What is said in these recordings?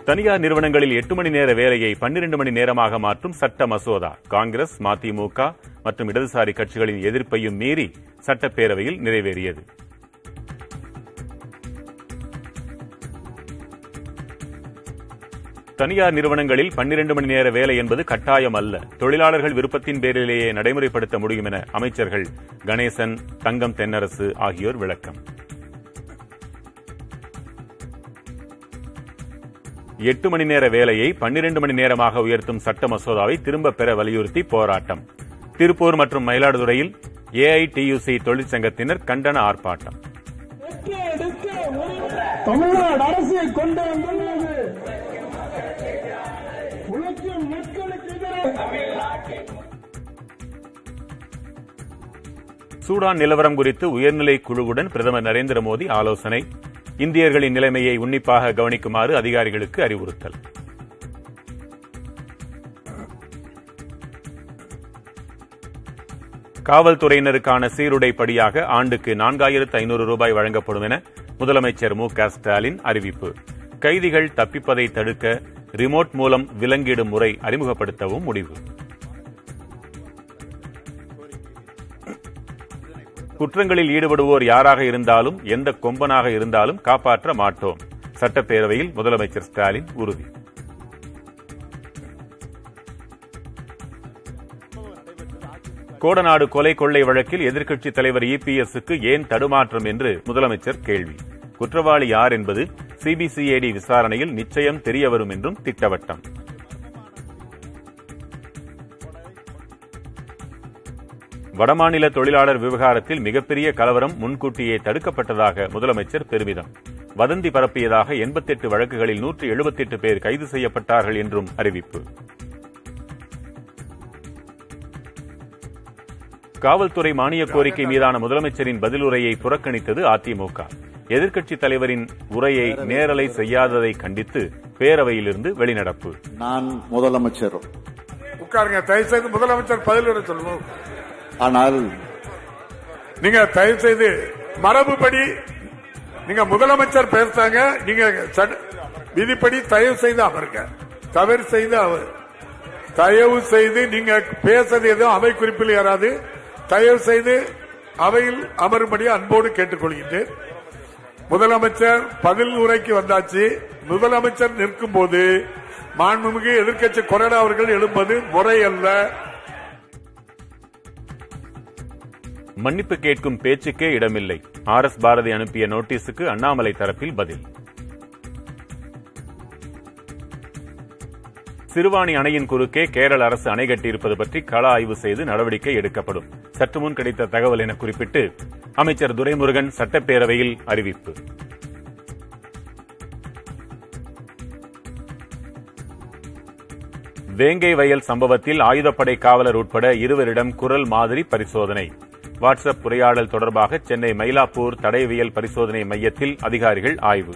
தனியார் நிறுவனங்களில் எட்டு மணி நேர வேலையை பன்னிரண்டு மணி நேரமாக மாற்றும் சட்ட மசோதா காங்கிரஸ் மதிமுக மற்றும் இடதுசாரி கட்சிகளின் எதிர்ப்பையும் மீறி சட்டப்பேரவையில் நிறைவேறியது தனியார் நிறுவனங்களில் பன்னிரண்டு மணி நேர வேலை என்பது கட்டாயம் அல்ல தொழிலாளர்கள் விருப்பத்தின் பேரிலேயே நடைமுறைப்படுத்த முடியும் என அமைச்சர்கள் கணேசன் தங்கம் தென்னரசு ஆகியோர் விளக்கம் எட்டு மணி நேர வேலையை பன்னிரண்டு மணி நேரமாக உயர்த்தும் சட்ட மசோதாவை திரும்ப பெற வலியுறுத்தி போராட்டம் திருப்பூர் மற்றும் மயிலாடுதுறையில் ஏஐடியுசி தொழிற்சங்கத்தினர் கண்டன ஆர்ப்பாட்டம் தமிழ்நாடு அரசை கொண்டு வந்துள்ளது உழைக்கும் மக்களுக்கு எதிராக சூடான் நிலவரம் குறித்து உயர்நிலை குழுவுடன் பிரதமர் நரேந்திர மோடி ஆலோசனை இந்தியர்களின் நிலைமையை உன்னிப்பாக கவனிக்குமாறு அதிகாரிகளுக்கு அறிவுறுத்தல் காவல்துறையினருக்கான சீருடைப்படியாக ஆண்டுக்கு நான்காயிரத்து ஐநூறு ரூபாய் வழங்கப்படும் என முதலமைச்சர் மு க ஸ்டாலின் அறிவிப்பு கைதிகள் தப்பிப்பதை தடுக்க ரிமோட் மூலம் விலங்கிடும் முறை அறிமுகப்படுத்தவும் முடிவு குற்றங்களில் ஈடுபடுவோர் யாராக இருந்தாலும் எந்த கொம்பனாக இருந்தாலும் காப்பாற்ற மாட்டோம் சட்டப்பேரவையில் முதலமைச்சர் ஸ்டாலின் உறுதி கோடநாடு கொலை கொள்ளை வழக்கில் எதிர்க்கட்சித் தலைவர் இபிஎஸ்க்கு ஏன் தடுமாற்றம் என்று முதலமைச்சர் கேள்வி குற்றவாளி யார் என்பது சிபிசிஐடி விசாரணையில் நிச்சயம் தெரியவரும் என்றும் திட்டவட்டம் வடமாநில தொழிலாளர் விவகாரத்தில் மிகப்பெரிய கலவரம் முன்கூட்டியே தடுக்கப்பட்டதாக முதலமைச்சர் பெருமிதம் வதந்தி பரப்பியதாக எண்பத்தெட்டு வழக்குகளில் நூற்று எழுபத்தெட்டு பேர் கைது செய்யப்பட்டார்கள் என்றும் அறிவிப்பு காவல்துறை மானிய கோரிக்கை மீதான முதலமைச்சரின் பதிலுரையை புறக்கணித்தது அதிமுக எதிர்க்கட்சித் தலைவரின் உரையை நேரலை செய்யாததை கண்டித்து பேரவையிலிருந்து வெளிநடப்பு நான் முதலமைச்சரும் உட்காருங்க தயவு செய்து முதலமைச்சர் பதில் வர சொல்லுவோம் ஆனால் நீங்க தயவு செய்து மரபுப்படி நீங்க முதலமைச்சர் பேசுறாங்க நீங்க சட்ட- விதிப்படி தயவு செய்து அமருங்க தவறு செய்து அவர் தயவு செய்து நீங்க பேசுறது எதுவும் அவை குறிப்பில் யாராது தயவு செய்து அவையில் அமரும்படி அன்போடு கேட்டுக்கொள்கின்றேன் முதலமைச்சர் பதில் உரைக்கு வந்தாச்சு முதலமைச்சர் நிற்கும் போது மாண்புமிகு எதிர்க்கட்சி கொறடா அவர்கள் எழுப்பது முறையல்ல மன்னிப்பு கேட்கும் பேச்சுக்கே இடமில்லை ஆர் எஸ் பாரதி அனுப்பிய நோட்டீஸுக்கு அண்ணாமலை தரப்பில் பதில் சிறுவாணி அணையின் குறுக்கே கேரள அரசு அணை கட்டியிருப்பது பற்றி கள ஆய்வு செய்து நடவடிக்கை எடுக்கப்படும் சற்று முன் கிடைத்த தகவல் என குறிப்பிட்டு அமைச்சர் துரைமுருகன் சட்டப்பேரவையில் அறிவிப்பு வேங்கை வயல் சம்பவத்தில் ஆயுதப்படை காவலர் உட்பட இருவரிடம் குரல் மாதிரி பரிசோதனை வாட்ஸ்அப் உரையாடல் தொடர்பாக சென்னை மயிலாப்பூர் தடயவியல் பரிசோதனை மையத்தில் அதிகாரிகள் ஆய்வு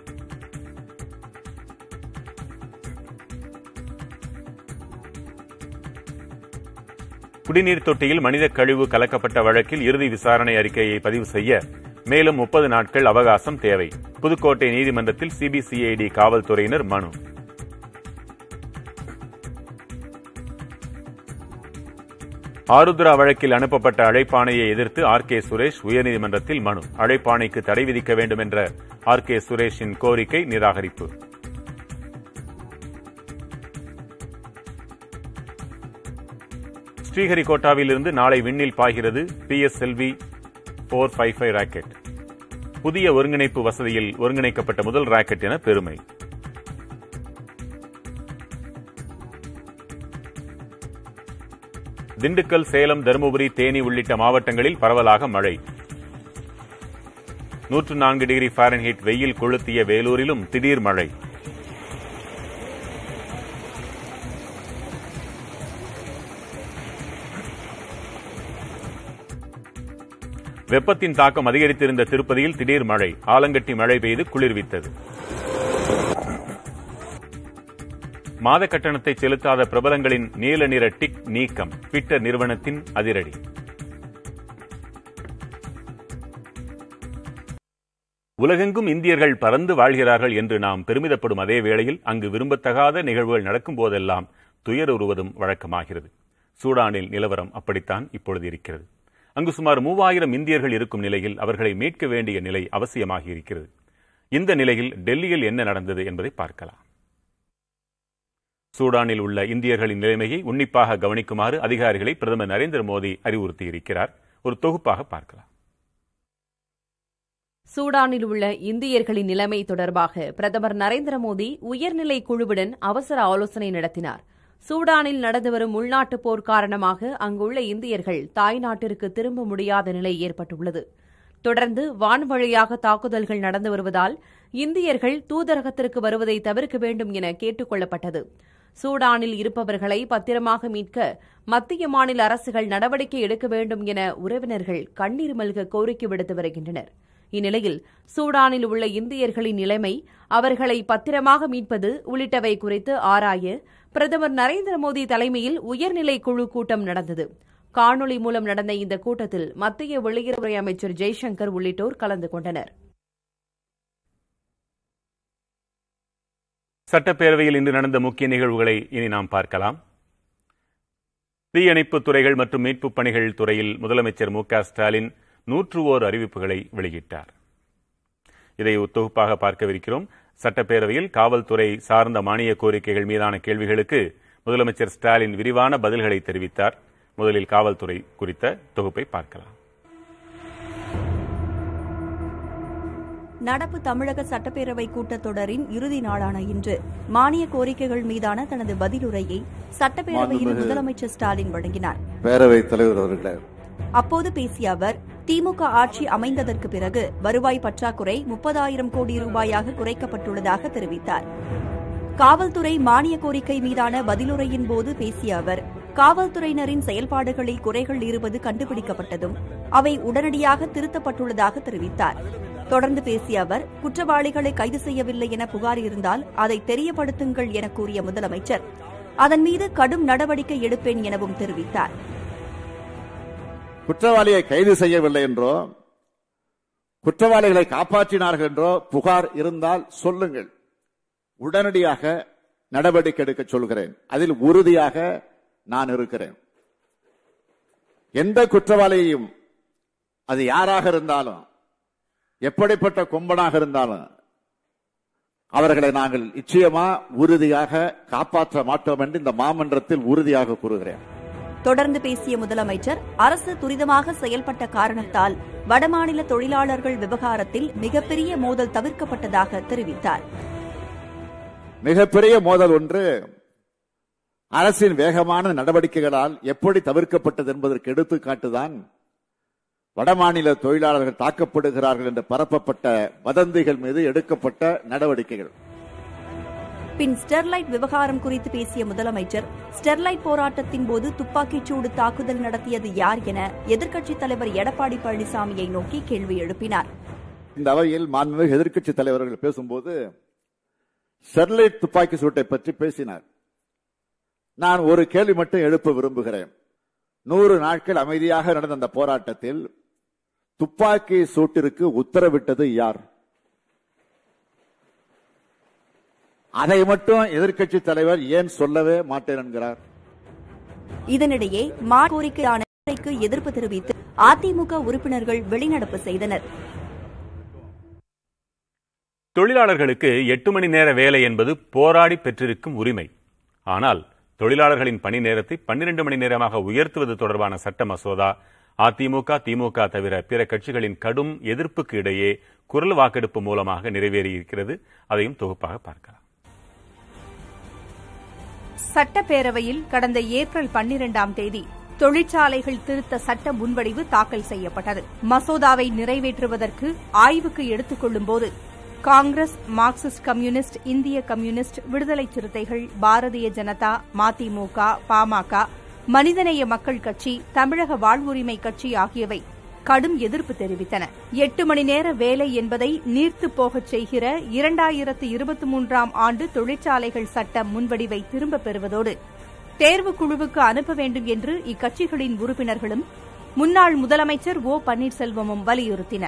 குடிநீர் தொட்டியில் மனித கழிவு கலக்கப்பட்ட வழக்கில் இறுதி விசாரணை அறிக்கையை பதிவு செய்ய மேலும் முப்பது நாட்கள் அவகாசம் தேவை புதுக்கோட்டை நீதிமன்றத்தில் சிபிசிஐடி காவல்துறையினர் மனு ஆருத்ரா வழக்கில் அனுப்பப்பட்ட அழைப்பாணையை எதிர்த்து ஆர் கே சுரேஷ் உயர்நீதிமன்றத்தில் மனு அழைப்பாணைக்கு தடை விதிக்க வேண்டும் என்ற ஆர் கே சுரேஷின் கோரிக்கை நிராகரிப்பு ஸ்ரீஹரிகோட்டாவில் இருந்து நாளை விண்ணில் பாய்கிறது PSLV four five five rocket புதிய ஒருங்கிணைப்பு வசதியில் ஒருங்கிணைக்கப்பட்ட முதல் ராக்கெட் என பெருமை திண்டுக்கல் சேலம் தருமபுரி தேனி உள்ளிட்ட மாவட்டங்களில் பரவலாக மழை நூற்று நான்கு டிகிரி ஃபாரன்ஹீட் வெயில் கொளுத்திய வேலூரிலும் திடீர் மழை வெப்பத்தின் தாக்கம் அதிகரித்திருந்த திருப்பதியில் திடீர் மழை ஆலங்கட்டி மழை பெய்து குளிர்வித்தது மாத கட்டணத்தை செலுத்தாத பிரபலங்களின் நீல நிற டிக் நீக்கம் ட்விட்டர் நிறுவனத்தின் அதிரடி உலகெங்கும் இந்தியர்கள் பறந்து வாழ்கிறார்கள் என்று நாம் பெருமிதப்படும் அதே வேளையில் அங்கு விரும்பத்தகாத நிகழ்வுகள் நடக்கும் போதெல்லாம் துயருறுவதும் வழக்கமாகிறது சூடானில் நிலவரம் அப்படித்தான் இப்பொழுது இருக்கிறது அங்கு சுமார் மூவாயிரம் இந்தியர்கள் இருக்கும் நிலையில் அவர்களை மீட்க வேண்டிய நிலை அவசியமாகி இருக்கிறது இந்த நிலையில் டெல்லியில் என்ன நடந்தது என்பதை பார்க்கலாம் சூடானில் உள்ள இந்தியர்களின் நிலைமையை உன்னிப்பாக கவனிக்குமாறு அதிகாரிகளை பிரதமர் நரேந்திர மோடி அறிவுறுத்தியிருக்கிறார் ஒரு தொகுப்பாக பார்க்கலாம் சூடானில் உள்ள இந்தியர்களின் நிலைமை தொடர்பாக பிரதமர் நரேந்திர மோடி உயர்நிலை குழுவுடன் அவசர ஆலோசனை நடத்தினார் சூடானில் நடந்து வரும் உள்நாட்டுப் போர் காரணமாக அங்குள்ள இந்தியர்கள் தாய்நாட்டிற்கு திரும்ப முடியாத நிலை ஏற்பட்டுள்ளது தொடர்ந்து வான்வழியாக தாக்குதல்கள் நடந்து வருவதால் இந்தியர்கள் தூதரகத்திற்கு வருவதை தவிர்க்க வேண்டும் என கேட்டுக் கொள்ளப்பட்டது சூடானில் இருப்பவர்களை பத்திரமாக மீட்க மத்திய மாநில அரசுகள் நடவடிக்கை எடுக்க வேண்டும் என உறவினர்கள் கண்ணீர் மல்க கோரிக்கை விடுத்து வருகின்றனர் இந்நிலையில் சூடானில் உள்ள இந்தியர்களின் நிலைமை அவர்களை பத்திரமாக மீட்பது உள்ளிட்டவை குறித்து ஆராய பிரதமர் நரேந்திர மோடி தலைமையில் உயர்நிலை குழு கூட்டம் நடந்தது காணொலி மூலம் நடந்த இந்த கூட்டத்தில் மத்திய வெளியுறவுத்துறை அமைச்சர் ஜெய்சங்கர் உள்ளிட்டோர் கலந்து கொண்டனர் சட்டப்பேரவையில் இன்று நடந்த முக்கிய நிகழ்வுகளை இனி நாம் பார்க்கலாம் தீயணைப்பு துறைகள் மற்றும் மீட்புப் பணிகள் துறையில் முதலமைச்சர் மு க ஸ்டாலின் நூற்று ஓர் அறிவிப்புகளை வெளியிட்டார் இதை தொகுப்பாக பார்க்கவிருக்கிறோம் சட்டப்பேரவையில் காவல்துறை சார்ந்த மானிய கோரிக்கைகள் மீதான கேள்விகளுக்கு முதலமைச்சர் ஸ்டாலின் விரிவான பதில்களை தெரிவித்தார் முதலில் காவல்துறை குறித்த தொகுப்பை பார்க்கலாம் நடப்பு தமிழக சட்டப்பேரவை கூட்டத்தொடரின் இறுதி நாளான இன்று மானிய கோரிக்கைகள் மீதான தனது பதிலுரையை சட்டப்பேரவையில் மாண்புமிகு முதலமைச்சர் ஸ்டாலின் வழங்கினார் பேரவைத் தலைவர் அவர்களே அப்போது பேசிய அவர் திமுக ஆட்சி அமைந்ததற்கு பிறகு வருவாய் பற்றாக்குறை முப்பதாயிரம் கோடி ரூபாயாக குறைக்கப்பட்டுள்ளதாக தெரிவித்தார் காவல்துறை மானிய கோரிக்கை மீதான பதிலுரையின் போது பேசிய அவர் காவல்துறையினரின் செயல்பாடுகளில் குறைகள் இருப்பது கண்டுபிடிக்கப்பட்டதும் அவை உடனடியாக திருத்தப்பட்டுள்ளதாக தெரிவித்தார் தொடர்ந்து பேசிய அவர் குற்றவாளிகளை கைது செய்யவில்லை என புகார் இருந்தால் அதை தெரியப்படுத்துங்கள் என கூறிய முதலமைச்சர் அதன் மீது கடும் நடவடிக்கை எடுப்பேன் எனவும் தெரிவித்தார் குற்றவாளியை கைது செய்யவில்லை என்றோ குற்றவாளிகளை காப்பாற்றினார்கள் என்றோ புகார் இருந்தால் சொல்லுங்கள் உடனடியாக நடவடிக்கை எடுக்க சொல்கிறேன் அதில் உறுதியாக நான் இருக்கிறேன் எந்த குற்றவாளியையும் அது யாராக இருந்தாலும் எப்படிப்பட்ட கொம்பனாக இருந்தாலும் அவர்களை நாங்கள் நிச்சயமா உறுதியாக காப்பாற்ற மாட்டோம் என்று இந்த மாமன்றத்தில் உறுதியாக கூறுகிறேன் தொடர்ந்து பேசிய முதலமைச்சர் அரசு துரிதமாக செயல்பட்ட காரணத்தால் வடமாநில தொழிலாளர்கள் விவகாரத்தில் மிகப்பெரிய மோதல் தவிர்க்கப்பட்டதாக தெரிவித்தார் மிகப்பெரிய மோதல் ஒன்று அரசின் வேகமான நடவடிக்கைகளால் எப்படி தவிர்க்கப்பட்டது என்பதற்கு எடுத்துக்காட்டுதான் வடமாநில தொழிலாளர்கள் தாக்கப்படுகிறார்கள் என்று பரப்பப்பட்ட வதந்திகள் மீது எடுக்கப்பட்ட நடவடிக்கைகள் பின் ஸ்டெர்லைட் விவகாரம் குறித்து பேசிய முதலமைச்சர் ஸ்டெர்லைட் போராட்டத்தின் போது துப்பாக்கிச் சூடு தாக்குதல் நடத்தியது யார் என எதிர்க்கட்சித் தலைவர் எடப்பாடி பழனிசாமியை நோக்கி கேள்வி எழுப்பினார் இந்த அவையில் மாண்புமிகு எதிர்க்கட்சி தலைவர்கள் பேசும்போது ஸ்டெர்லைட் துப்பாக்கி சூட்டை பற்றி பேசினார் நான் ஒரு கேள்வி மட்டும் எழுப்ப விரும்புகிறேன் நூறு நாட்கள் அமைதியாக நடந்த அந்த போராட்டத்தில் துப்பாக்கி சூட்டிற்கு உத்தரவிட்டது யார் அதை மட்டும் எதிர்க்கட்சி தலைவர் ஏன் சொல்லவே மாட்டேன் என்கிறார் இதனிடையே மா கோரிக்கையான கோரிக்கைக்கு எதிர்ப்பு தெரிவித்து அதிமுக உறுப்பினர்கள் வெளிநடப்பு செய்தனர் தொழிலாளர்களுக்கு எட்டு மணி நேர வேலை என்பது போராடி பெற்றிருக்கும் உரிமை ஆனால் தொழிலாளர்களின் பணி நேரத்தை பன்னிரண்டு மணி நேரமாக உயர்த்துவது தொடர்பான சட்ட மசோதா அதிமுக திமுக தவிர பிற கட்சிகளின் கடும் எதிர்ப்புக்கு இடையே குரல் வாக்கெடுப்பு மூலமாக நிறைவேறியிருக்கிறது அதையும் தொகுப்பாக பார்க்கலாம் சட்டப்பேரவையில் கடந்த ஏப்ரல் பன்னிரண்டாம் தேதி தொழிற்சாலைகள் திருத்த சட்ட முன்வடிவு தாக்கல் செய்யப்பட்டது மசோதாவை நிறைவேற்றுவதற்கு ஆய்வுக்கு எடுத்துக் கொள்ளும்போது காங்கிரஸ் மார்க்சிஸ்ட் கம்யூனிஸ்ட் இந்திய கம்யூனிஸ்ட் விடுதலை சிறுத்தைகள் பாரதிய ஜனதா மதிமுக பாமக மனிதநேய மக்கள் கட்சி தமிழக வாழ்வுரிமை கட்சி ஆகியவை கடும் எதிர்ப்பு தெரிவித்தன எட்டு மணி நேர வேலை என்பதை நீர்த்துப் போகச் செய்கிற இரண்டாயிரத்து இருபத்தி மூன்றாம் ஆண்டு தொழிற்சாலைகள் சட்ட முன்வடிவை திரும்பப் பெறுவதோடு தேர்வுக் குழுவுக்கு அனுப்ப வேண்டும் என்று இக்கட்சிகளின் உறுப்பினர்களும் முன்னாள் முதலமைச்சர் ஓ பன்னீர்செல்வமும் வலியுறுத்தினர்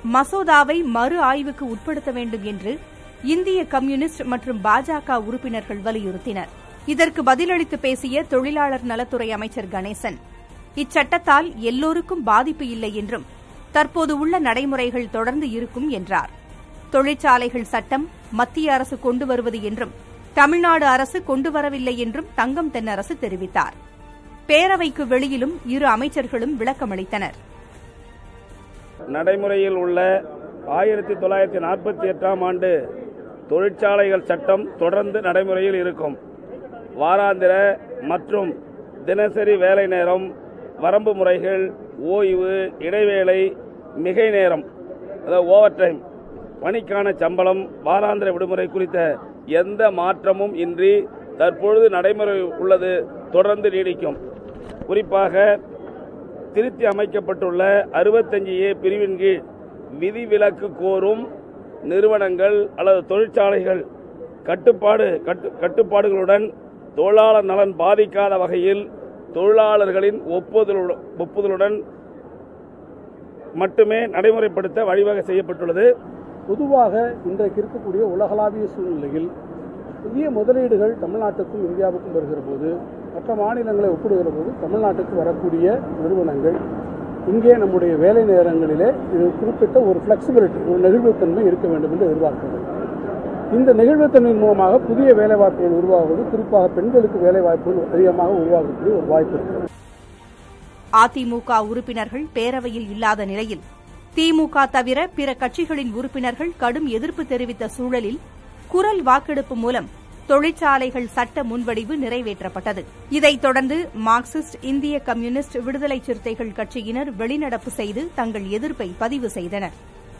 மசோதாவை மறு ஆய்வுக்கு உட்படுத்த வேண்டும் என்று இந்திய கம்யூனிஸ்ட் மற்றும் பாஜக உறுப்பினர்கள் வலியுறுத்தினர் இதற்கு பதிலளித்து பேசிய தொழிலாளர் நலத்துறை அமைச்சர் கணேசன் இச்சட்டத்தால் எல்லோருக்கும் பாதிப்பு இல்லை என்றும் தற்போது உள்ள நடைமுறைகள் தொடர்ந்து இருக்கும் என்றார் தொழிற்சாலைகள் சட்டம் மத்திய அரசு கொண்டு வருவது என்றும் தமிழ்நாடு அரசு கொண்டு வரவில்லை என்றும் தங்கம் தென்னரசு தெரிவித்தார் பேரவைக்கு வெளியிலும் இரு அமைச்சர்களும் விளக்கமளித்தனர் நடைமுறையில் உள்ள ஆயிரத்தி தொள்ளாயிரத்தி நாற்பத்தி எட்டாம் ஆண்டு தொழிற்சாலைகள் சட்டம் தொடர்ந்து நடைமுறையில் இருக்கும் வாராந்திர மற்றும் தினசரி வேலை நேரம் வரம்பு முறைகள் ஓய்வு இடைவேளை மிகை நேரம் அதாவது ஓவர் டைம் பணிக்கான சம்பளம் வாராந்திர விடுமுறை குறித்த எந்த மாற்றமும் இன்றி தற்பொழுது நடைமுறை உள்ளது தொடர்ந்து நீடிக்கும் குறிப்பாக திருத்தி அமைக்கப்பட்டுள்ள அறுபத்தஞ்சு ஏ பிரிவின் கீழ் விதிவிலக்கு கோரும் நிறுவனங்கள் அல்லது தொழிற்சாலைகள் கட்டுப்பாடு கட்டு- கட்டுப்பாடுகளுடன் தொழிலாளர் நலன் பாதிக்காத வகையில் தொழிலாளர்களின் ஒப்புதலுடன் ஒப்புதலுடன் மட்டுமே நடைமுறைப்படுத்த வழிவகை செய்யப்பட்டுள்ளது பொதுவாக இன்றைக்கு இருக்கக்கூடிய உலகளாவிய சூழ்நிலையில் புதிய முதலீடுகள் தமிழ்நாட்டுக்கும் இந்தியாவுக்கும் வருகிற போது மற்ற மாநிலங்களை ஒப்பிடுகிற போது தமிழ்நாட்டுக்கு வரக்கூடிய நிறுவனங்கள் இங்கே நம்முடைய வேலை நேரங்களிலே இது குறிப்பிட்ட ஒரு ஃபிளெக்சிபிலிட்டி ஒரு நெகிழ்வுத்தன்மை இருக்க வேண்டும் என்று எதிர்பார்க்கிறது இந்த நெகிழ்வுத்தன்மையின் மூலமாக புதிய வேலைவாய்ப்புகள் உருவாகுவது குறிப்பாக பெண்களுக்கு வேலைவாய்ப்புகள் அதிகமாக உருவாகக்கூடிய ஒரு வாய்ப்பு இருக்கிறது அதிமுக உறுப்பினர்கள் பேரவையில் இல்லாத நிலையில் திமுக தவிர பிற கட்சிகளின் உறுப்பினர்கள் கடும் எதிர்ப்பு தெரிவித்த சூழலில் குரல் வாக்கெடுப்பு மூலம் தொழிற்சாலைகள் சட்ட முன்வடிவு நிறைவேற்றப்பட்டது இதைத் தொடர்ந்து மார்க்சிஸ்ட் இந்திய கம்யூனிஸ்ட் விடுதலை சிறுத்தைகள் கட்சியினர் வெளிநடப்பு செய்து தங்கள் எதிர்ப்பை பதிவு செய்தனர்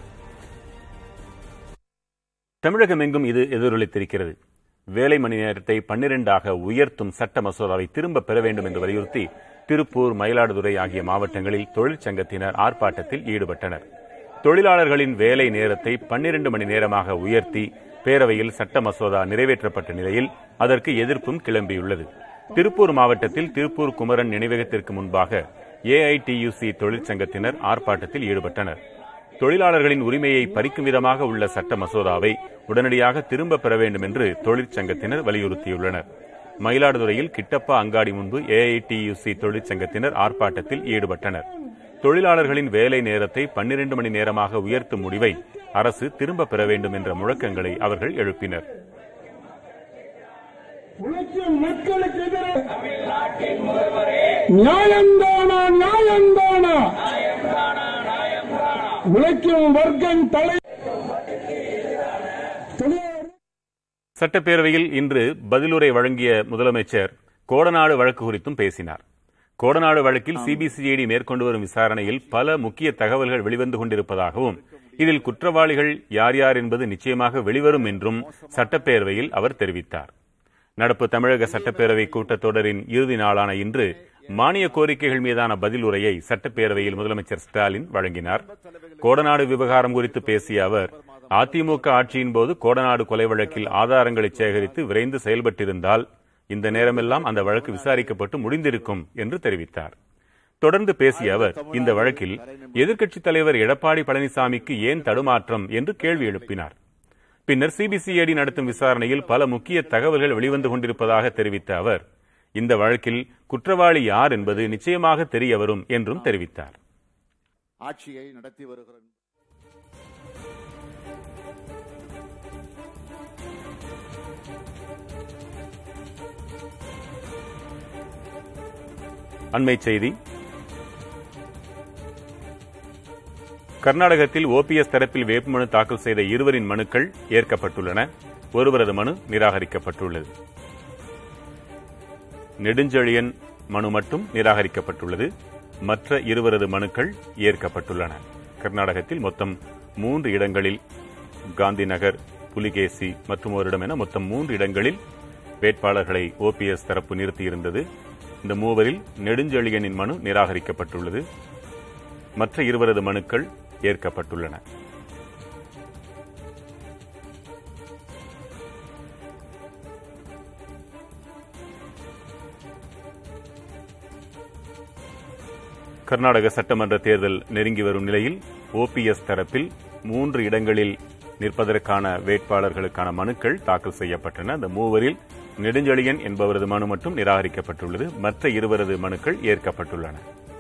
தமிழகமெங்கும் இது எதிரொலித்திருக்கிறது வேலை மணி நேரத்தை பன்னிரண்டாக உயர்த்தும் சட்ட மசோதாவை திரும்ப பெற வேண்டும் என்று வலியுறுத்தி திருப்பூர் மயிலாடுதுறை ஆகிய மாவட்டங்களில் தொழிற்சங்கத்தினர் ஆர்ப்பாட்டத்தில் ஈடுபட்டனர் தொழிலாளர்களின் வேலை நேரத்தை பன்னிரண்டு மணி நேரமாக உயர்த்தி பேரவையில் சட்ட மசோதா நிறைவேற்றப்பட்ட நிலையில் அதற்கு எதிர்ப்பும் கிளம்பியுள்ளது திருப்பூர் மாவட்டத்தில் திருப்பூர் குமரன் நினைவகத்திற்கு முன்பாக ஏஐடியுசி தொழிற்சங்கத்தினர் ஆர்ப்பாட்டத்தில் ஈடுபட்டனர் தொழிலாளர்களின் உரிமையை பறிக்கும் விதமாக உள்ள சட்ட மசோதாவை உடனடியாக திரும்ப பெற வேண்டும் என்று தொழிற்சங்கத்தினர் வலியுறுத்தியுள்ளனர் மயிலாடுதுறையில் கிட்டப்பா அங்காடி முன்பு ஏஐடியுசி தொழிற்சங்கத்தினர் ஆர்ப்பாட்டத்தில் ஈடுபட்டனர் தொழிலாளர்களின் வேலை நேரத்தை பன்னிரண்டு மணி நேரமாக உயர்த்தும் முடிவை அரசு திரும்ப பெற வேண்டும் என்ற முழக்கங்களை அவர்கள் எழுப்பினர் உழைக்கும் மக்களுக்கு எதிராக நியாயந்தானா நியாயந்தானா உழைக்கும் வர்க்கம் தலை தொழிலாளர் சட்டப்பேரவையில் இன்று பதிலுரை வழங்கிய முதலமைச்சர் கோடநாடு வழக்கு குறித்தும் பேசினார் கோடநாடு வழக்கில் சிபிசிஐடி மேற்கொண்டு வரும் விசாரணையில் பல முக்கிய தகவல்கள் வெளிவந்து கொண்டிருப்பதாகவும் இதில் குற்றவாளிகள் யார் யார் என்பது நிச்சயமாக வெளிவரும் என்றும் சட்டப்பேரவையில் அவர் தெரிவித்தார் நடப்பு தமிழக சட்டப்பேரவை கூட்டத்தொடரின் இறுதி நாளான இன்று மானிய கோரிக்கைகள் மீதான பதில் உரையை சட்டப்பேரவையில் முதலமைச்சர் ஸ்டாலின் வழங்கினார் கோடநாடு விவகாரம் குறித்து பேசிய அவர் அதிமுக ஆட்சியின் போது கோடநாடு கொலை வழக்கில் ஆதாரங்களை சேகரித்து விரைந்து செயல்பட்டிருந்தால் இந்த நேரமெல்லாம் அந்த வழக்கு விசாரிக்கப்பட்டு முடிந்திருக்கும் என்று தெரிவித்தார் தொடர்ந்து பேசிய அவர் இந்த வழக்கில் எதிர்க்கட்சித் தலைவர் எடப்பாடி பழனிசாமிக்கு ஏன் தடுமாற்றம் என்று கேள்வி எழுப்பினார் பின்னர் சிபிசிஐடி நடத்தும் விசாரணையில் பல முக்கிய தகவல்கள் வெளிவந்து கொண்டிருப்பதாக தெரிவித்த அவர் இந்த வழக்கில் குற்றவாளி யார் என்பது நிச்சயமாக தெரிய வரும் என்றும் தெரிவித்தார் ஆட்சியை நடத்தி வருகிற அண்மை செய்தி கர்நாடகத்தில் ஓபிஎஸ் தரப்பில் வேட்புமனு தாக்கல் செய்த இருவரின் மனுக்கள் ஏற்கப்பட்டுள்ளன ஒருவரது மனு நிராகரிக்கப்பட்டுள்ளது நெடுஞ்செழியன் மனு மட்டும் நிராகரிக்கப்பட்டுள்ளது மற்ற இருவரது மனுக்கள் ஏற்கப்பட்டுள்ளன கர்நாடகத்தில் மொத்தம் மூன்று இடங்களில் காந்தி நகர் புலிகேசி மற்றும் ஒரு இடம் என மொத்தம் மூன்று இடங்களில் வேட்பாளர்களை ஓபிஎஸ் தரப்பு நிறுத்தியிருந்தது இந்த மூவரில் நெடுஞ்செழியனின் மனு நிராகரிக்கப்பட்டுள்ளது மற்ற இருவரது மனுக்கள் ஏற்கப்பட்டுள்ளன கர்நாடக சட்டமன்ற தேர்தல் நெருங்கி வரும் நிலையில் ஓபிஎஸ் தரப்பில் மூன்று இடங்களில் நிற்பதற்கான வேட்பாளர்களுக்கான மனுக்கள் தாக்கல் செய்யப்பட்டன அந்த மூவரில் நெடுஞ்செழியன் என்பவரது மனு மட்டும் நிராகரிக்கப்பட்டுள்ளது மற்ற இருவரது மனுக்கள் ஏற்கப்பட்டுள்ளன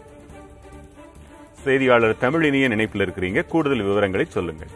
செய்தியாளர் தமிழினிய நினைப்பில் இருக்கிறீங்க கூடுதல் விவரங்களை சொல்லுங்கள்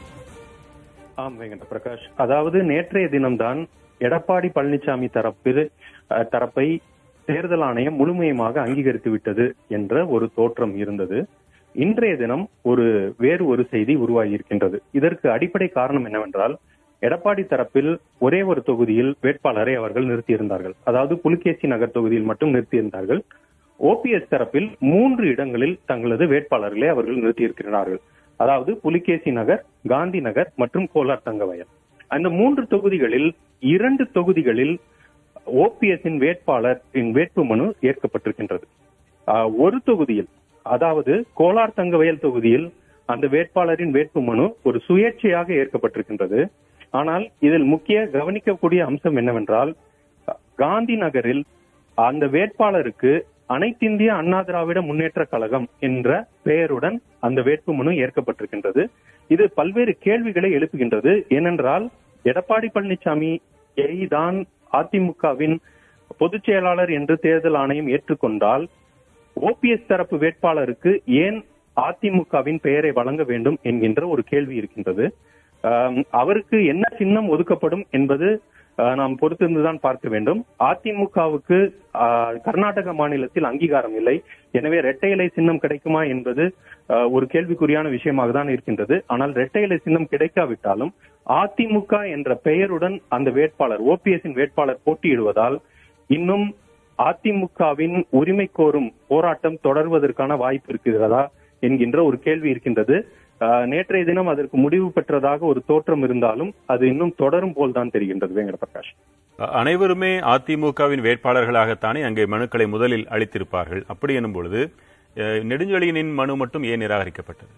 ஆம் வெங்கட பிரகாஷ் அதாவது நேற்றைய தினம்தான் எடப்பாடி பழனிசாமி தரப்பில் அஹ், தரப்பை தேர்தல் ஆணையம் முழுமையமாக அங்கீகரித்து விட்டது என்ற ஒரு தோற்றம் இருந்தது இன்றைய தினம் ஒரு வேறு ஒரு செய்தி உருவாகி இருக்கின்றது இதற்கு அடிப்படை காரணம் என்னவென்றால் எடப்பாடி தரப்பில் ஒரே ஒரு தொகுதியில் வேட்பாளரை அவர்கள் நிறுத்தியிருந்தார்கள் அதாவது புலிகேசி நகர் தொகுதியில் மட்டும் நிறுத்தியிருந்தார்கள் ஓபிஎஸ் தரப்பில் மூன்று இடங்களில் தங்களது வேட்பாளர்களை அவர்கள் நிறுத்தியிருக்கிறார்கள் அதாவது புலிகேசி நகர் காந்தி நகர் மற்றும் கோலார் தங்கவயல் அந்த மூன்று தொகுதிகளில் இரண்டு தொகுதிகளில் ஓபிஎஸ் இன் வேட்பாளரின் வேட்புமனு ஏற்கப்பட்டிருக்கின்றது ஆஹ், ஒரு தொகுதியில் அதாவது கோலார் தங்கவயல் தொகுதியில் அந்த வேட்பாளரின் வேட்புமனு ஒரு சுயேட்சையாக ஏற்கப்பட்டிருக்கின்றது ஆனால் இதில் முக்கிய கவனிக்கக்கூடிய அம்சம் என்னவென்றால் காந்தி நகரில் அந்த வேட்பாளருக்கு அனைத்திந்திய அண்ணா திராவிட முன்னேற்ற கழகம் என்ற பெயருடன் அந்த வேட்புமனு ஏற்கப்பட்டிருக்கின்றது இது பல்வேறு கேள்விகளை எழுப்புகின்றது ஏனென்றால் எடப்பாடி பழனிசாமி தான் அதிமுகவின் பொதுச் செயலாளர் என்று தேர்தல் ஆணையம் ஏற்றுக்கொண்டால் ஓபிஎஸ் தரப்பு வேட்பாளருக்கு ஏன் அதிமுகவின் பெயரை வழங்க வேண்டும் என்கின்ற ஒரு கேள்வி இருக்கின்றது ஆம், அவருக்கு என்ன சின்னம் ஒதுக்கப்படும் என்பது ஆ, நாம் பொறுத்திருந்துதான் பார்க்க வேண்டும் அதிமுகவுக்கு ஆ, கர்நாடக மாநிலத்தில் அங்கீகாரம் இல்லை எனவே இரட்டை இலை சின்னம் கிடைக்குமா என்பது ஆ, ஒரு கேள்விக்குறியான விஷயமாக தான் இருக்கின்றது ஆனால் இரட்டை இலை சின்னம் கிடைக்காவிட்டாலும் அதிமுக என்ற பெயருடன் அந்த வேட்பாளர் ஓபிஎஸ் வேட்பாளர் போட்டியிடுவதால் இன்னும் அதிமுகவின் உரிமை கோரும் போராட்டம் தொடர்வதற்கான வாய்ப்பு இருக்கிறதா என்கின்ற ஒரு கேள்வி இருக்கின்றது ஆஹ், நேற்றைய தினம் அதற்கு முடிவு பெற்றதாக ஒரு தோற்றம் இருந்தாலும் அது இன்னும் தொடரும் போல் தான் தெரிகின்றது வேங்கட பிரகாஷ் அ- அனைவருமே அதிமுகவின் வேட்பாளர்களாகத்தானே அங்கே மனுக்களை முதலில் அளித்திருப்பார்கள் அப்படி எனும் பொழுது அஹ், நெடுஞ்செழியனின் மனு மட்டும் ஏன் நிராகரிக்கப்பட்டது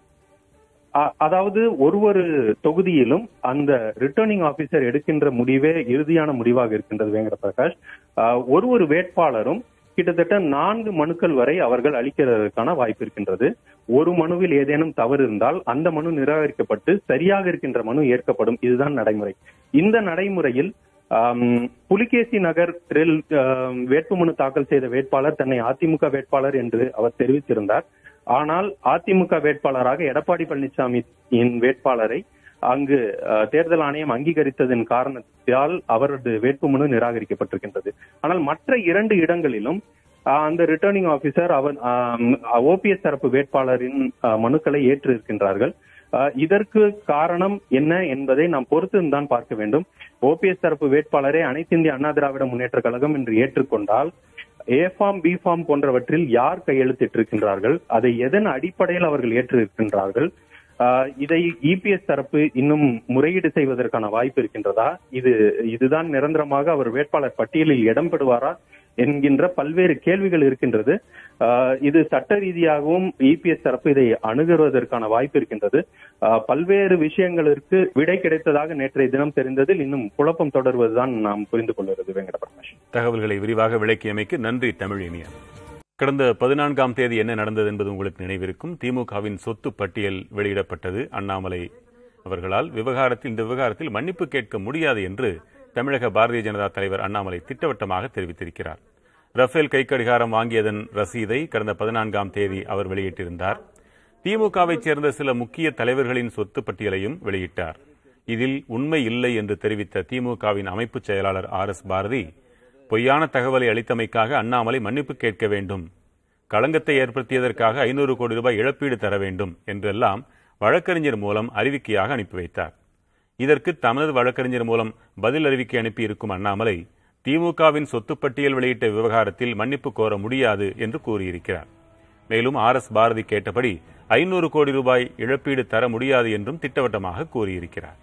அ- அதாவது ஒரு ஒரு தொகுதியிலும் அந்த ரிட்டர்னிங் ஆபீசர் எடுக்கின்ற முடிவே இறுதியான முடிவாக இருக்கின்றது வேங்கட பிரகாஷ் ஆஹ், ஒரு ஒரு வேட்பாளரும் கிட்டத்தட்ட நான்கு மனுக்கள் வரை அவர்கள் அளிக்கிறதற்கான வாய்ப்பு இருக்கின்றது ஒரு மனுவில் ஏதேனும் தவறு இருந்தால் அந்த மனு நிராகரிக்கப்பட்டு சரியாக இருக்கின்ற மனு ஏற்கப்படும் இதுதான் நடைமுறை இந்த நடைமுறையில் ஆம், புலிகேசி நகரில் ஆம், வேட்புமனு தாக்கல் செய்த வேட்பாளர் தன்னை அதிமுக வேட்பாளர் என்று அவர் தெரிவித்திருந்தார் ஆனால் அதிமுக வேட்பாளராக எடப்பாடி பழனிசாமியின் வேட்பாளரை அங்கு அஹ், தேர்தல் ஆணையம் அங்கீகரித்ததன் காரணத்தால் அவரது வேட்புமனு நிராகரிக்கப்பட்டிருக்கின்றது ஆனால் மற்ற இரண்டு இடங்களிலும் அஹ், அந்த ரிட்டர்னிங் ஆபீசர் அவர் ஓபிஎஸ் தரப்பு வேட்பாளரின் அஹ், மனுக்களை ஏற்று இருக்கின்றார்கள் அஹ், இதற்கு காரணம் என்ன என்பதை நாம் பொறுத்து தான் பார்க்க வேண்டும் ஓபிஎஸ் தரப்பு வேட்பாளரை அனைத்து இந்திய அண்ணா திராவிட முன்னேற்ற கழகம் என்று ஏற்றுக்கொண்டால் ஏ ஃபார்ம் பி ஃபார்ம் போன்றவற்றில் யார் கையெழுத்திட்டிருக்கின்றார்கள் அதை எதன் அடிப்படையில் அவர்கள் ஏற்றிருக்கின்றார்கள் ஆஹ் இதை இபிஎஸ் தரப்பு இன்னும் முறையீடு செய்வதற்கான வாய்ப்பு இருக்கின்றதா இது இதுதான் நிரந்தரமாக அவர் வேட்பாளர் பட்டியலில் இடம்பெறுவாரா என்கின்ற பல்வேறு கேள்விகள் இருக்கின்றது ஆஹ் இது சட்ட ரீதியாகவும் இபிஎஸ் தரப்பு இதை அணுகுவதற்கான வாய்ப்பு இருக்கின்றது ஆஹ் பல்வேறு விஷயங்களுக்கு விடை கிடைத்ததாக நேற்றைய தினம் தெரிந்ததில் இன்னும் குழப்பம் தொடர்வதுதான் நாம் புரிந்து கொள்வது வெங்கட பிரகாஷ் தகவல்களை விரிவாக விளக்கியமைக்கு நன்றி தமிழினியன் கடந்த பதினான்காம் தேதி என்ன நடந்தது என்பது உங்களுக்கு நினைவிருக்கும் திமுகவின் சொத்து பட்டியல் வெளியிடப்பட்டது அண்ணாமலை அவர்களால் விவகாரத்தில் இந்த விவகாரத்தில் மன்னிப்பு கேட்க முடியாது என்று தமிழக பாரதிய ஜனதா தலைவர் அண்ணாமலை திட்டவட்டமாக தெரிவித்திருக்கிறார் ரஃபேல் கைக்கடிகாரம் வாங்கியதன் ரசீதை கடந்த பதினான்காம் தேதி அவர் வெளியிட்டிருந்தார் திமுகவைச் சேர்ந்த சில முக்கிய தலைவர்களின் சொத்து பட்டியலையும் வெளியிட்டார் இதில் உண்மை இல்லை என்று தெரிவித்த திமுகவின் அமைப்புச் செயலாளர் ஆர் எஸ் பாரதி பொய்யான தகவலை அளித்தமைக்காக அண்ணாமலை மன்னிப்பு கேட்க வேண்டும் களங்கத்தை ஏற்படுத்தியதற்காக ஐநூறு கோடி ரூபாய் இழப்பீடு தர வேண்டும் என்றெல்லாம் வழக்கறிஞர் மூலம் அறிவிக்கையாக அனுப்பி வைத்தார் இதற்கு தமது வழக்கறிஞர் மூலம் பதில் அறிவிக்கை அனுப்பியிருக்கும் அண்ணாமலை திமுகவின் சொத்து பட்டியல் வெளியிட்ட விவகாரத்தில் மன்னிப்பு கோர முடியாது என்று கூறியிருக்கிறார் மேலும் ஆர் எஸ் பாரதி கேட்டபடி ஐநூறு கோடி ரூபாய் இழப்பீடு தர முடியாது என்றும் திட்டவட்டமாக கூறியிருக்கிறார்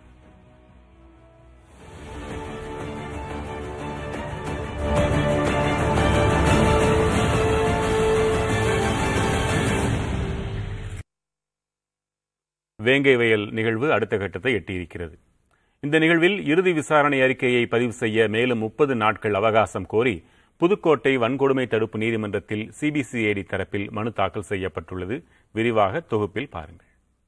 வேங்கை வயல் நிகழ்வு அடுத்த கட்டத்தை எட்டியிருக்கிறது இந்த நிகழ்வில் இறுதி விசாரணை அறிக்கையை பதிவு செய்ய மேலும் முப்பது நாட்கள் அவகாசம் கோரி புதுக்கோட்டை வன்கொடுமை தடுப்பு நீதிமன்றத்தில் சிபிசிஐடி தரப்பில் மனு தாக்கல் செய்யப்பட்டுள்ளது விரிவாக தொகுப்பில் பாருங்கள்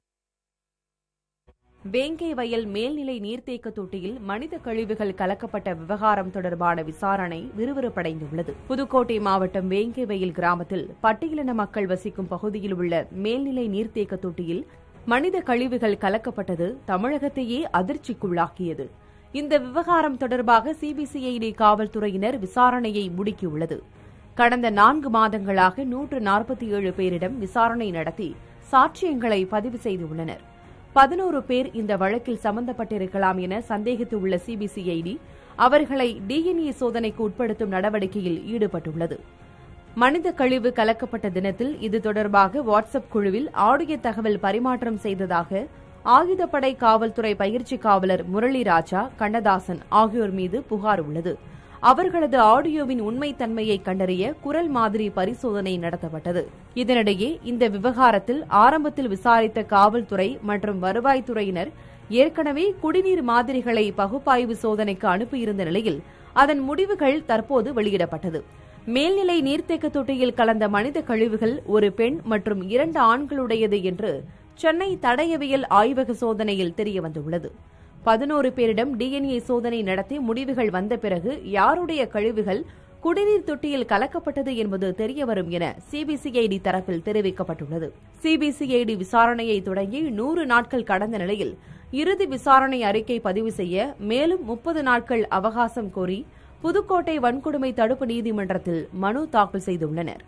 வேங்கை வயல் மேல்நிலை நீர்த்தேக்க தொட்டியில் மனித கழிவுகள் கலக்கப்பட்ட விவகாரம் தொடர்பான விசாரணை விறுவிறுப்படைந்துள்ளது புதுக்கோட்டை மாவட்டம் வேங்கை வயல் கிராமத்தில் பட்டியலின மக்கள் வசிக்கும் பகுதியில் உள்ள மேல்நிலை நீர்த்தேக்க தொட்டியில் மனித கழிவுகள் கலக்கப்பட்டது தமிழகத்தையே அதிர்ச்சிக்குள்ளாக்கியது இந்த விவகாரம் தொடர்பாக சிபிசிஐடி காவல்துறையினர் விசாரணையை முடுக்கியுள்ளது கடந்த நான்கு மாதங்களாக நூற்று நாற்பத்தி ஏழு பேரிடம் விசாரணை நடத்தி சாட்சியங்களை பதிவு செய்துள்ளனர் பதினோரு பேர் இந்த வழக்கில் சம்பந்தப்பட்டிருக்கலாம் என சந்தேகித்துள்ள சிபிசிஐடி அவர்களை டிஎன்ஏ சோதனைக்கு உட்படுத்தும் நடவடிக்கையில் ஈடுபட்டுள்ளது மனித கழிவு கலக்கப்பட்ட தினத்தில் இது தொடர்பாக வாட்ஸ்அப் குழுவில் ஆடியோ தகவல் பரிமாற்றம் செய்ததாக ஆயுதப்படை காவல்துறை பயிற்சி காவலர் முரளி ராஜா கண்ணதாசன் ஆகியோர் மீது புகார் உள்ளது அவர்களது ஆடியோவின் உண்மைத்தன்மையை கண்டறிய குரல் மாதிரி பரிசோதனை நடத்தப்பட்டது இதனிடையே இந்த விவகாரத்தில் ஆரம்பத்தில் விசாரித்த காவல்துறை மற்றும் வருவாய்த்துறையினர் ஏற்கனவே குடிநீர் மாதிரிகளை பகுப்பாய்வு சோதனைக்கு அனுப்பியிருந்த நிலையில் அதன் முடிவுகள் தற்போது வெளியிடப்பட்டது மேல்நிலை நீர்த்தேக்க தொட்டியில் கலந்த மனித கழிவுகள் ஒரு பெண் மற்றும் இரண்டு ஆண்களுடையது என்று சென்னை தடயவியல் ஆய்வக சோதனையில் தெரியவந்துள்ளது பதினோரு பேரிடம் டிஎன்ஏ சோதனை நடத்தி முடிவுகள் வந்த பிறகு யாருடைய கழிவுகள் குடிநீர் தொட்டியில் கலக்கப்பட்டது என்பது தெரியவரும் என சிபிசிஐடி தரப்பில் தெரிவிக்கப்பட்டுள்ளது சிபிசிஐடி விசாரணையை தொடங்கி நூறு நாட்கள் கடந்த நிலையில் இறுதி விசாரணை அறிக்கை பதிவு செய்ய மேலும் முப்பது நாட்கள் அவகாசம் கோரி புதுக்கோட்டை வன்கொடுமை தடுப்பு நீதிமன்றத்தில் மனு தாக்கல் செய்துள்ளனர்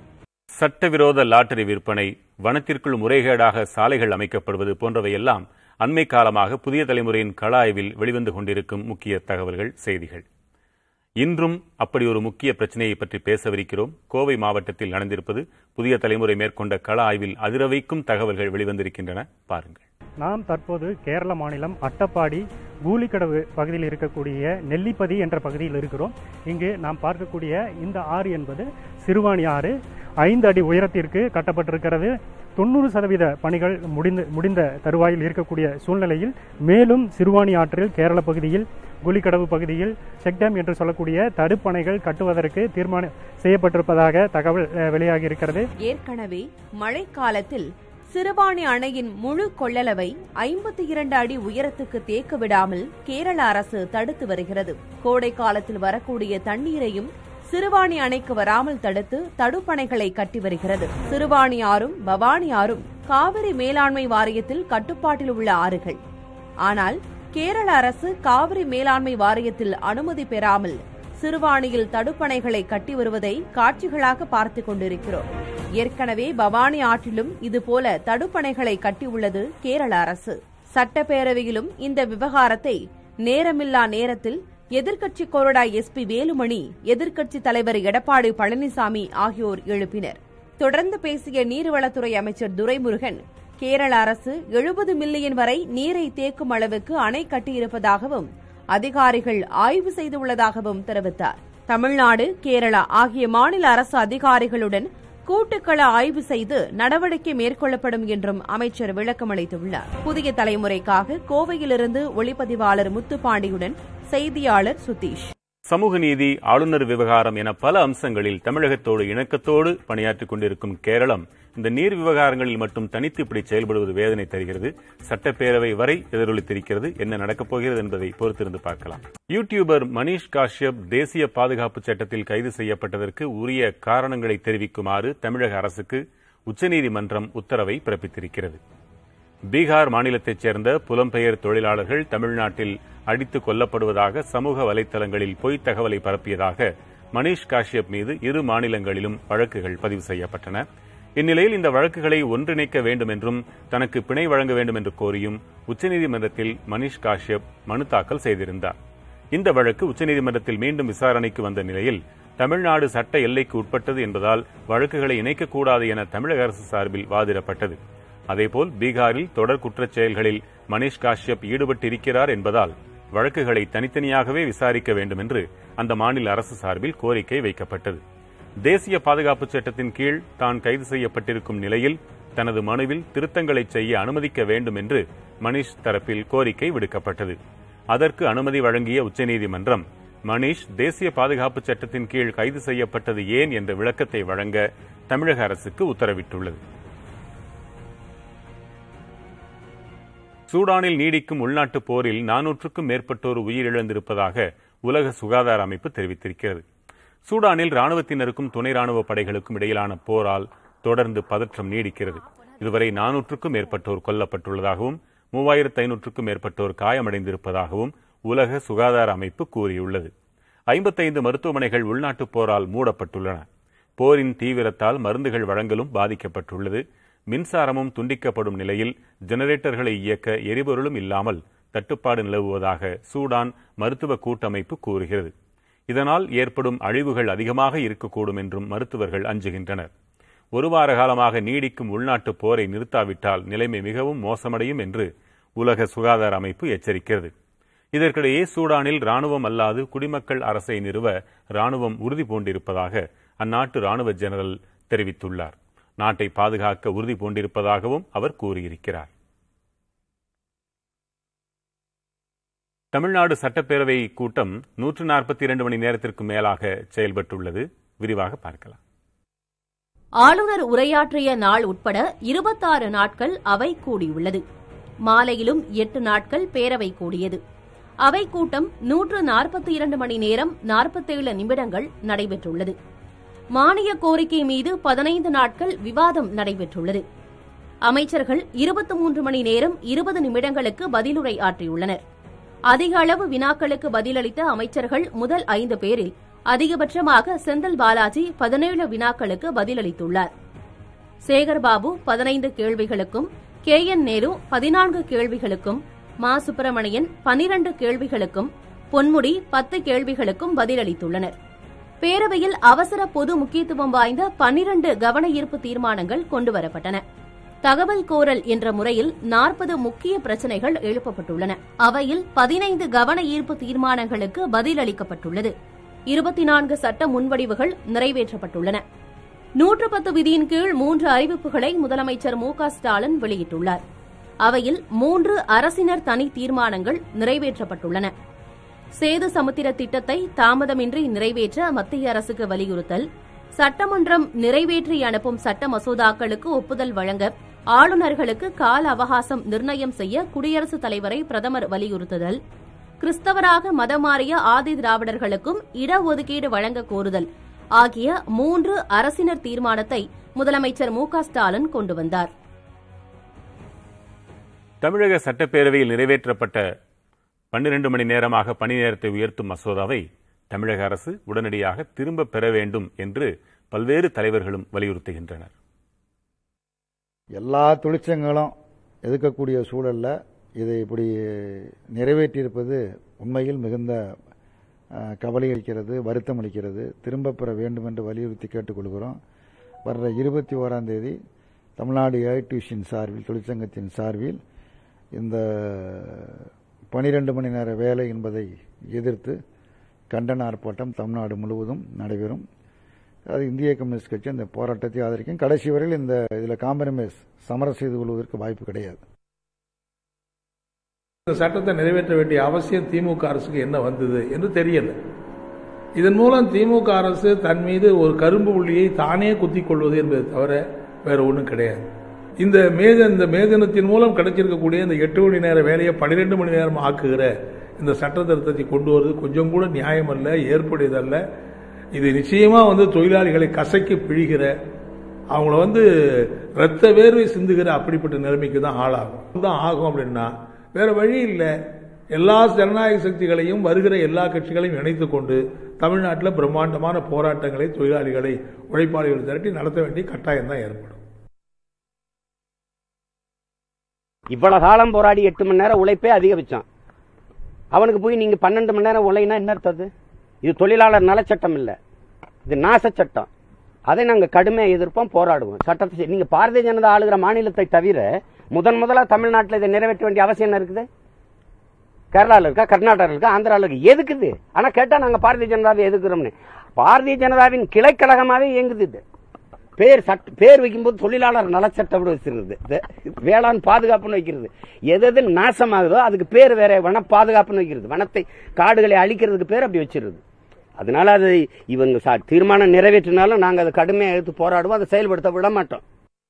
சட்டவிரோத லாட்டரி விற்பனை வனத்திற்குள் முறைகேடாக சாலைகள் அமைக்கப்படுவது போன்றவையெல்லாம் அண்மை காலமாக புதிய தலைமுறையின் கள ஆய்வில் வெளிவந்து கொண்டிருக்கும் முக்கிய தகவல்கள் செய்திகள் இன்றும் அப்படி ஒரு முக்கிய பிரச்சனையை பற்றி பேசவிருக்கிறோம் கோவை மாவட்டத்தில் நடந்திருப்பது புதிய தலைமுறை மேற்கொண்ட கள ஆய்வில் அதிரவைக்கும் தகவல்கள் வெளிவந்திருக்கின்றன பாருங்கள் நாம் தற்போது கேரள மாநிலம் அட்டப்பாடி கூலிக்கடவு பகுதியில் இருக்கக்கூடிய நெல்லிப்பதி என்ற பகுதியில் இருக்கிறோம் இங்கு நாம் பார்க்கக்கூடிய இந்த ஆறு என்பது சிறுவாணி ஆறு ஐந்து அடி உயரத்திற்கு கட்டப்பட்டிருக்கிறது தொண்ணூறு சதவீத பணிகள் முடிந்த முடிந்த தருவாயில் இருக்கக்கூடிய சூழ்நிலையில் மேலும் சிறுவாணி ஆற்றில் கேரள பகுதியில் குலிக்கடவு பகுதியில் செக்டேம் என்று சொல்லக்கூடிய தடுப்பணைகள் கட்டுவதற்கு தீர்மானம் செய்யப்பட்டிருப்பதாக தகவல் வெளியாகி இருக்கிறது ஏற்கனவே மழைக்காலத்தில் சிறுபாணி அணையின் முழு கொள்ளளவை ஐம்பத்தி இரண்டு அடி உயரத்துக்கு தேக்க விடாமல் கேரள அரசு தடுத்து வருகிறது கோடை காலத்தில் வரக்கூடிய தண்ணீரையும் சிறுவாணி அணைக்கு வராமல் தடுத்து தடுப்பணைகளை கட்டி வருகிறது சிறுவாணி ஆறும் பவானி ஆறும் காவிரி மேலாண்மை வாரியத்தில் கட்டுப்பாட்டில் உள்ள ஆறுகள் ஆனால் கேரள அரசு காவிரி மேலாண்மை வாரியத்தில் அனுமதி பெறாமல் சிறுவாணியில் தடுப்பணைகளை கட்டி வருவதை காட்சிகளாக பார்த்துக் கொண்டிருக்கிறோம் ஏற்கனவே பவானி ஆற்றிலும் இதுபோல தடுப்பணைகளை கட்டியுள்ளது கேரள அரசு சட்டப்பேரவையிலும் இந்த விவகாரத்தை நேரமில்லா நேரத்தில் எதிர்க்கட்சி கொறடா எஸ்பி வேலுமணி எதிர்க்கட்சி தலைவர் எடப்பாடி பழனிசாமி ஆகியோர் எழுப்பினர் தொடர்ந்து பேசிய நீர்வளத்துறை அமைச்சர் துரைமுருகன் கேரள அரசு எழுபது மில்லியன் வரை நீரை தேக்கும் அளவுக்கு அணை கட்டியிருப்பதாகவும் அதிகாரிகள் ஆய்வு செய்துள்ளதாகவும் தெரிவித்தார் தமிழ்நாடு கேரளா ஆகிய மாநில அரசு அதிகாரிகளுடன் கூட்டுக்கள ஆய்வு செய்து நடவடிக்கை மேற்கொள்ளப்படும் என்றும் அமைச்சர் விளக்கமளித்துள்ளார் புதிய தலைமுறைக்காக கோவையிலிருந்து ஒளிப்பதிவாளர் முத்துப்பாண்டியுடன் செய்தியாளர் சுதீஷ் சமூக நீதி ஆளுநர் விவகாரம் என பல அம்சங்களில் தமிழகத்தோடு இணக்கத்தோடு பணியாற்றிக் கொண்டிருக்கும் கேரளம் இந்த நீர் விவகாரங்களில் மட்டும் தனித்து இப்படி செயல்படுவது வேதனை தருகிறது சட்டப்பேரவை வரை எதிரொலித்திருக்கிறது என்ன நடக்கப் போகிறது என்பதை பொறுத்திருந்து பார்க்கலாம் யூடியூபர் மணீஷ் காஷ்யப் தேசிய பாதுகாப்பு சட்டத்தில் கைது செய்யப்பட்டதற்கு உரிய காரணங்களை தெரிவிக்குமாறு தமிழக அரசுக்கு உச்சநீதிமன்றம் உத்தரவை பிறப்பித்திருக்கிறது பீகார் மாநிலத்தைச் சேர்ந்த புலம்பெயர் தொழிலாளர்கள் தமிழ்நாட்டில் அடித்துக் கொல்லப்படுவதாக சமூக வலைதளங்களில் பொய்த் தகவலை பரப்பியதாக மணீஷ் காஷ்யப் மீது இரு மாநிலங்களிலும் வழக்குகள் பதிவு செய்யப்பட்டன இந்நிலையில் இந்த வழக்குகளை ஒன்றிணைக்க வேண்டும் என்றும் தனக்கு பிணை வழங்க வேண்டும் என்று கோரியும் உச்சநீதிமன்றத்தில் மணீஷ் காஷ்யப் மனு தாக்கல் செய்திருந்தார் இந்த வழக்கு உச்சநீதிமன்றத்தில் மீண்டும் விசாரணைக்கு வந்த நிலையில் தமிழ்நாடு சட்ட எல்லைக்கு உட்பட்டது என்பதால் வழக்குகளை இணைக்கக்கூடாது என தமிழக அரசு சார்பில் வாதிடப்பட்டது அதேபோல் பீகாரில் தொடர் குற்றச் செயல்களில் மணீஷ் காஷ்யப் ஈடுபட்டிருக்கிறார் என்பதால் வழக்குகளை தனித்தனியாகவே விசாரிக்க வேண்டும் என்று அந்த மாநில அரசு சார்பில் கோரிக்கை வைக்கப்பட்டது தேசிய பாதுகாப்பு சட்டத்தின் கீழ் தான் கைது செய்யப்பட்டிருக்கும் நிலையில் தனது மனுவில் திருத்தங்களை செய்ய அனுமதிக்க வேண்டும் என்று மணிஷ் தரப்பில் கோரிக்கை விடுக்கப்பட்டது அதற்கு அனுமதி வழங்கிய உச்சநீதிமன்றம் மணீஷ் தேசிய பாதுகாப்பு சட்டத்தின் கீழ் கைது செய்யப்பட்டது ஏன் என்ற விளக்கத்தை வழங்க தமிழக அரசுக்கு உத்தரவிட்டுள்ளது சூடானில் நீடிக்கும் உள்நாட்டுப் போரில் நானூற்றுக்கும் மேற்பட்டோர் உயிரிழந்திருப்பதாக உலக சுகாதார அமைப்பு தெரிவித்திருக்கிறது சூடானில் ராணுவத்தினருக்கும் துணை ராணுவ படைகளுக்கும் இடையிலான போரால் தொடர்ந்து பதற்றம் நீடிக்கிறது இதுவரை நானூற்றுக்கும் மேற்பட்டோர் கொல்லப்பட்டுள்ளதாகவும் மூவாயிரத்து ஐநூற்றுக்கும் மேற்பட்டோர் காயமடைந்திருப்பதாகவும் உலக சுகாதார அமைப்பு கூறியுள்ளது ஐம்பத்தைந்து மருத்துவமனைகள் உள்நாட்டுப் போரால் மூடப்பட்டுள்ளன போரின் தீவிரத்தால் மருந்துகள் வழங்கலும் பாதிக்கப்பட்டுள்ளது மின்சாரமும் துண்டிக்கப்படும் நிலையில் ஜெனரேட்டர்களை இயக்க எரிபொருளும் இல்லாமல் தட்டுப்பாடு நிலவுவதாக சூடான் மருத்துவ கூட்டமைப்பு கூறுகிறது இதனால் ஏற்படும் அழிவுகள் அதிகமாக இருக்கக்கூடும் என்றும் மருத்துவர்கள் அஞ்சுகின்றனர் ஒரு வார காலமாக நீடிக்கும் உள்நாட்டு போரை நிறுத்தாவிட்டால் நிலைமை மிகவும் மோசமடையும் என்று உலக சுகாதார அமைப்பு எச்சரிக்கிறது இதற்கிடையே சூடானில் ராணுவம் அல்லாது குடிமக்கள் அரசை நிறுவ ராணுவம் உறுதி பூண்டிருப்பதாக அந்நாட்டு ராணுவ ஜெனரல் தெரிவித்துள்ளார் நாட்டை பாதுகாக்க உறுதி பூண்டிருப்பதாகவும் அவர் கூறியிருக்கிறார் தமிழ்நாடு சட்டப்பேரவை கூட்டம் நூற்று நாற்பத்தி இரண்டு மணி நேரத்திற்கு மேலாக செயல்பட்டுள்ளது விரிவாக பார்க்கலாம் ஆளுநர் உரையாற்றிய நாள் உட்பட இருபத்தாறு நாட்கள் அவை கூடியுள்ளது மாலையிலும் எட்டு நாட்கள் பேரவை கூடியது அவை கூட்டம் நூற்று நாற்பத்தி இரண்டு மணி நேரம் நாற்பத்தேழு நிமிடங்கள் நடைபெற்றுள்ளது மானிய கோரிக்கை மீது பதினைந்து நாட்கள் விவாதம் நடைபெற்றுள்ளது அமைச்சர்கள் இருபத்தி மூன்று மணி நேரம் இருபது நிமிடங்களுக்கு பதிலுரை ஆற்றியுள்ளனர் அதிக அளவு வினாக்களுக்கு பதிலளித்த அமைச்சர்கள் முதல் ஐந்து பேரில் அதிகபட்சமாக செந்தில் பாலாஜி பதினேழு வினாக்களுக்கு பதிலளித்துள்ளார் சேகர்பாபு பதினைந்து கேள்விகளுக்கும் கே என் நேரு பதினான்கு கேள்விகளுக்கும் மா சுப்பிரமணியன் பனிரண்டு கேள்விகளுக்கும் பொன்முடி பத்து கேள்விகளுக்கும் பதிலளித்துள்ளனர் பேரவையில் அவசர பொது முக்கியத்துவம் வாய்ந்த பனிரண்டு கவன ஈர்ப்பு தீர்மானங்கள் கொண்டுவரப்பட்டன தகவல் கோரல் என்ற முறையில் நாற்பது முக்கிய பிரச்சினைகள் எழுப்பப்பட்டுள்ளன அவையில் பதினைந்து கவன ஈர்ப்பு தீர்மானங்களுக்கு பதிலளிக்கப்பட்டுள்ளது இருபத்தி நான்கு சட்ட முன்வடிவுகள் நிறைவேற்றப்பட்டுள்ளன நூற்று பத்து விதியின் கீழ் மூன்று அறிவிப்புகளை முதலமைச்சர் மு க ஸ்டாலின் வெளியிட்டுள்ளார் அவையில் மூன்று அரசினர் தனி தீர்மானங்கள் நிறைவேற்றப்பட்டுள்ளன சேது சமுத்திர திட்டத்தை தாமதமின்றி நிறைவேற்ற மத்திய அரசுக்கு வலியுறுத்தல் சட்டமன்றம் நிறைவேற்றி அனுப்பும் சட்ட மசோதாக்களுக்கு ஒப்புதல் வழங்க ஆளுநர்களுக்கு கால அவகாசம் நிர்ணயம் செய்ய குடியரசுத் தலைவரை பிரதமர் வலியுறுத்துதல் கிறிஸ்தவராக மதம் மாறிய ஆதி திராவிடர்களுக்கும் இடஒதுக்கீடு வழங்க கோருதல் ஆகிய மூன்று அரசினர் தீர்மானத்தை முதலமைச்சர் மு க ஸ்டாலின் கொண்டு வந்தார் தமிழக சட்டப்பேரவையில் நிறைவேற்றப்பட்ட பன்னிரண்டு மணி நேரமாக பணி நேரத்தை உயர்த்தும் மசோதாவை தமிழக அரசு உடனடியாக திரும்பப் பெற வேண்டும் என்று பல்வேறு தலைவர்களும் வலியுறுத்துகின்றனர் எல்லா தொழிற்சங்கங்களும் எதிர்க்கக்கூடிய சூழல்ல இதை இப்படி நிறைவேற்றியிருப்பது உண்மையில் மிகுந்த அஹ், கவலை அளிக்கிறது வருத்தம் அளிக்கிறது திரும்ப பெற வேண்டும் என்று வலியுறுத்தி கேட்டுக்கொள்கிறோம் வர்ற இருபத்தி ஓராம் தேதி தமிழ்நாடு ஏஐடியூஷன் சார்பில் தொழிற்சங்கத்தின் சார்பில் இந்த பனிரெண்டு மணி நேர வேலை என்பதை எதிர்த்து கண்டன ஆர்ப்பாட்டம் தமிழ்நாடு முழுவதும் நடைபெறும் அது இந்திய கம்யூனிஸ்ட் கட்சி இந்த போராட்டத்தை ஆதரிக்கும் கடைசி வரையில் இந்த இதில் காம்ப்ரமைஸ் சமரம் செய்து கொள்வதற்கு வாய்ப்பு கிடையாது இந்த சட்டத்தை நிறைவேற்ற வேண்டிய அவசியம் திமுக அரசுக்கு என்ன வந்தது என்று தெரியல இதன் மூலம் திமுக அரசு தன் மீது ஒரு கரும்பு புள்ளியை தானே குத்திக் கொள்வது என்பதை தவிர வேற ஒன்றும் கிடையாது இந்த மேத இந்த மேதனத்தின் மூலம் கிடைச்சிருக்கக்கூடிய இந்த எட்டு மணி நேர வேலையை பன்னிரெண்டு மணி நேரம் ஆக்குகிற இந்த சட்ட திருத்தத்தை கொண்டு வருவது கொஞ்சம் கூட நியாயமல்ல ஏற்புடையதல்ல இது நிச்சயமா வந்து தொழிலாளிகளை கசக்கி பிழிகிற அவங்கள வந்து ரத்த வேர்வை சிந்துகிற அப்படிப்பட்ட நிலைமைக்கு தான் ஆளாகும் தான் ஆகும் அப்படின்னா வேற வழி இல்லை எல்லா ஜனநாயக சக்திகளையும் வருகிற எல்லா கட்சிகளையும் இணைத்துக் கொண்டு தமிழ்நாட்டில் பிரம்மாண்டமான போராட்டங்களை தொழிலாளிகளை உழைப்பாளிகளை திரட்டி நடத்த வேண்டிய கட்டாயம் தான் ஏற்படும் இவ்வளவு காலம் போராடி எட்டு மணி நேரம் உழைப்பே அதிகபட்சம் அவனுக்கு போய் நீங்க பன்னெண்டு மணி நேரம் உழைனா என்ன அர்த்தது இது தொழிலாளர் நலச்சட்டம் இல்ல இது நாச சட்டம் அதை நாங்க கடுமையா எதிர்ப்போம் போராடுவோம் சட்டத்தை செ- நீங்க பாரதிய ஜனதா ஆளுகிற மாநிலத்தை தவிர முதன் முதலா தமிழ்நாட்டில் இதை நிறைவேற்ற வேண்டிய அவசியம் என்ன இருக்குது கேரளால இருக்கா கர்நாடகாவில் இருக்கா ஆந்திரால இருக்கு எதுக்குது ஆனா கேட்டா நாங்க பாரதிய ஜனதாவை எதுக்குறோம்னு பாரதிய ஜனதாவின் கிளைக்கழகமாவே இயங்குது இது பேர் சட்ட பேர் வைக்கும்போது தொழிலாளர் நலச்சட்டம் வச்சிருக்குது இது வேளாண் பாதுகாப்புன்னு வைக்கிறது எது எது நாசமாகுதோ அதுக்கு பேர் வேற வன பாதுகாப்புன்னு வைக்கிறது வனத்தை காடுகளை அழிக்கிறதுக்கு பேர் அப்படி வச்சிருது அதனால அது இவங்க ச- தீர்மானம் நிறைவேற்றினாலும் நாங்க அதை கடுமையாக எடுத்து போராடுவோம் அதை செயல்படுத்த விட மாட்டோம்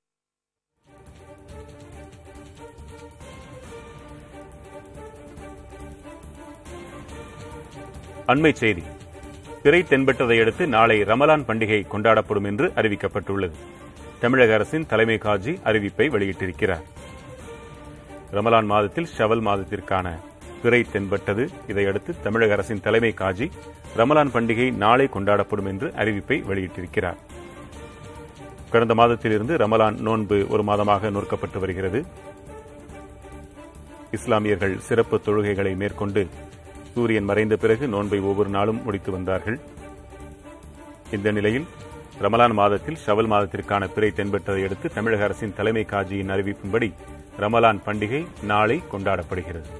அண்மை செய்தி பிறை தென்பட்டதை அடுத்து நாளை ரமலான் பண்டிகை கொண்டாடப்படும் என்று அறிவிக்கப்பட்டுள்ளது தமிழக அரசின் தலைமை காஜி அறிவிப்பை வெளியிட்டிருக்கிறார் ரமலான் மாதத்தில் ஷவல் மாதத்திற்கான பிறை தென்பட்டது இதையடுத்து தமிழக அரசின் தலைமை காஜி ரமலான் பண்டிகை நாளை கொண்டாடப்படும் என்று அறிவிப்பை வெளியிட்டிருக்கிறார் கடந்த மாதத்திலிருந்து ரமலான் நோன்பு ஒரு மாதமாக நோக்கப்பட்டு வருகிறது இஸ்லாமியர்கள் சிறப்பு தொழுகைகளை மேற்கொண்டு சூரியன் மறைந்த பிறகு நோன்பை ஒவ்வொரு நாளும் முடித்து வந்தார்கள் இந்த நிலையில் ரமலான் மாதத்தில் ஷவல் மாதத்திற்கான பிறை தென்பட்டதை அடுத்து தமிழக அரசின் தலைமை காஜியின் அறிவிப்பின்படி ரமலான் பண்டிகை நாளை கொண்டாடப்படுகிறது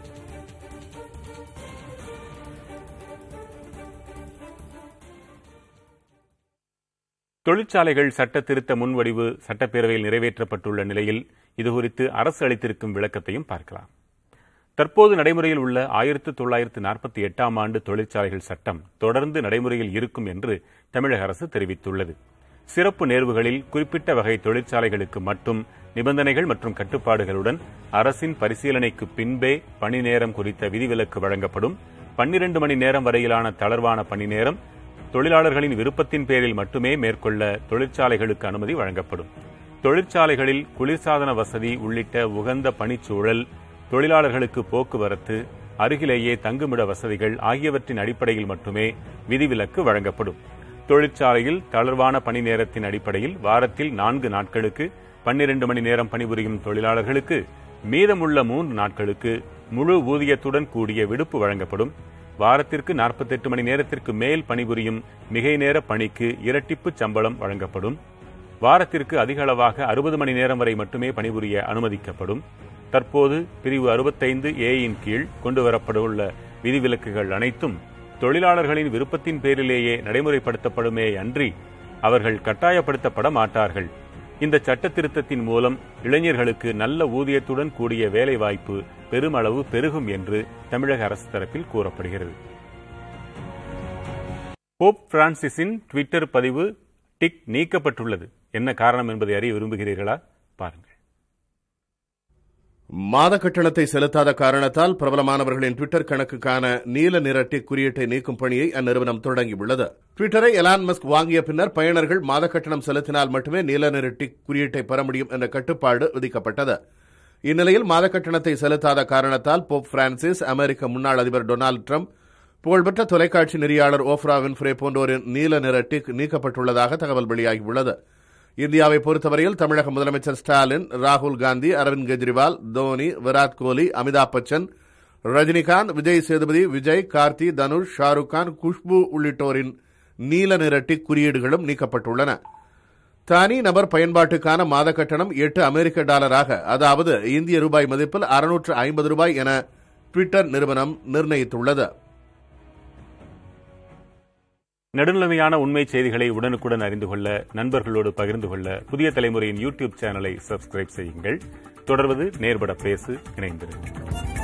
தொழிற்சாலைகள் சட்ட திருத்த முன்வடிவு சட்டப்பேரவையில் நிறைவேற்றப்பட்டுள்ள நிலையில் இதுகுறித்து அரசு அளித்திருக்கும் விளக்கத்தையும் பார்க்கலாம் தற்போது நடைமுறையில் உள்ள ஆயிரத்து தொள்ளாயிரத்து நாற்பத்தி எட்டாம் ஆண்டு தொழிற்சாலைகள் சட்டம் தொடர்ந்து நடைமுறையில் இருக்கும் என்று தமிழக அரசு தெரிவித்துள்ளது சிறப்பு நேர்வுகளில் குறிப்பிட்ட வகை தொழிற்சாலைகளுக்கு மட்டும் நிபந்தனைகள் மற்றும் கட்டுப்பாடுகளுடன் அரசின் பரிசீலனைக்கு பின்பே பணி நேரம் குறித்த விதிவிலக்கு வழங்கப்படும் பன்னிரண்டு மணி நேரம் வரையிலான தளர்வான பணி நேரம் தொழிலாளர்களின் விருப்பத்தின் பேரில் மட்டுமே மேற்கொள்ள தொழிற்சாலைகளுக்கு அனுமதி வழங்கப்படும் தொழிற்சாலைகளில் குளிர்சாதன வசதி உள்ளிட்ட உகந்த பணிச்சூழல் தொழிலாளர்களுக்கு போக்குவரத்து அருகிலேயே தங்குமிட வசதிகள் ஆகியவற்றின் அடிப்படையில் மட்டுமே விதிவிலக்கு வழங்கப்படும் தொழிற்சாலையில் தளர்வான பணி நேரத்தின் அடிப்படையில் வாரத்தில் நான்கு நாட்களுக்கு பன்னிரண்டு மணி நேரம் பணிபுரியும் தொழிலாளர்களுக்கு மீதமுள்ள மூன்று நாட்களுக்கு முழு ஊதியத்துடன் கூடிய விடுப்பு வழங்கப்படும் வாரத்திற்கு 48 மணி நேரத்திற்கு மேல் பணிபுரியும் மிகை நேர பணிக்கு இரட்டிப்பு சம்பளம் வழங்கப்படும் வாரத்திற்கு அதிக அளவாக அறுபது மணி நேரம் வரை மட்டுமே பணிபுரிய அனுமதிக்கப்படும் தற்போது பிரிவு அறுபத்தைந்து ஏயின் கீழ் கொண்டுவரப்படவுள்ள விதிவிலக்குகள் அனைத்தும் தொழிலாளர்களின் விருப்பத்தின் பேரிலேயே நடைமுறைப்படுத்தப்படுமே அன்றி அவர்கள் கட்டாயப்படுத்தப்பட மாட்டார்கள் இந்த சட்ட திருத்தத்தின் மூலம் இளைஞர்களுக்கு நல்ல ஊதியத்துடன் கூடிய வேலைவாய்ப்பு பெருமளவு பெருகும் என்று தமிழக அரசு தரப்பில் கூறப்படுகிறது போப் பிரான்சிஸின் ட்விட்டர் பதிவு டிக் நீக்கப்பட்டுள்ளது என்ன காரணம் என்பதை அறிய விரும்புகிறீர்களா பாருங்கள் மாத கட்டணத்தை செலுத்தாத காரணத்தால் பிரபலமானவர்களின் ட்விட்டர் கணக்குக்கான நீல நிற டிக் குறியீட்டை நீக்கும் பணியை அந்நிறுவனம் தொடங்கியுள்ளது ட்விட்டரை எலான் மஸ்க் வாங்கிய பின்னர் பயனர்கள் மாத கட்டணம் செலுத்தினால் மட்டுமே நீல நிற டிக் குறியீட்டை பெற முடியும் என்ற கட்டுப்பாடு விதிக்கப்பட்டது இந்நிலையில் மாத கட்டணத்தை செலுத்தாத காரணத்தால் போப் பிரான்சிஸ் அமெரிக்க முன்னாள் அதிபர் டொனால்டு ட்ரம்ப் புகழ்பெற்ற தொலைக்காட்சி நெறியாளர் ஓஃப்ரா வின்ஃப்ரே போன்றோரின் நீல நிற டிக் நீக்கப்பட்டுள்ளதாக தகவல் வெளியாகியுள்ளது இந்தியாவை பொறுத்தவரையில் தமிழக முதலமைச்சர் ஸ்டாலின் ராகுல் காந்தி அரவிந்த் கெஜ்ரிவால் தோனி விராட் கோலி அமிதாப் பச்சன் ரஜினிகாந்த் விஜய் சேதுபதி விஜய் கார்த்தி தனுஷ் ஷாருக் கான் குஷ்பு உள்ளிட்டோரின் நீல நிற டிக் குறியீடுகளும் நீக்கப்பட்டுள்ளன தனி நபர் பயன்பாட்டுக்கான மாத கட்டணம் எட்டு அமெரிக்க டாலராக அதாவது இந்திய ரூபாய் மதிப்பில் அறுநூற்று ஐம்பது ரூபாய் என ட்விட்டர் நிறுவனம் நிர்ணயித்துள்ளது நடுநிலைமையான உண்மை செய்திகளை உடனுக்குடன் அறிந்து கொள்ள நண்பர்களோடு பகிர்ந்து கொள்ள புதிய தலைமுறையின் யூடியூப் சேனலை சப்ஸ்கிரைப் செய்யுங்கள் தொடர்வது நேர்பட பேசு இணைந்திருங்கள்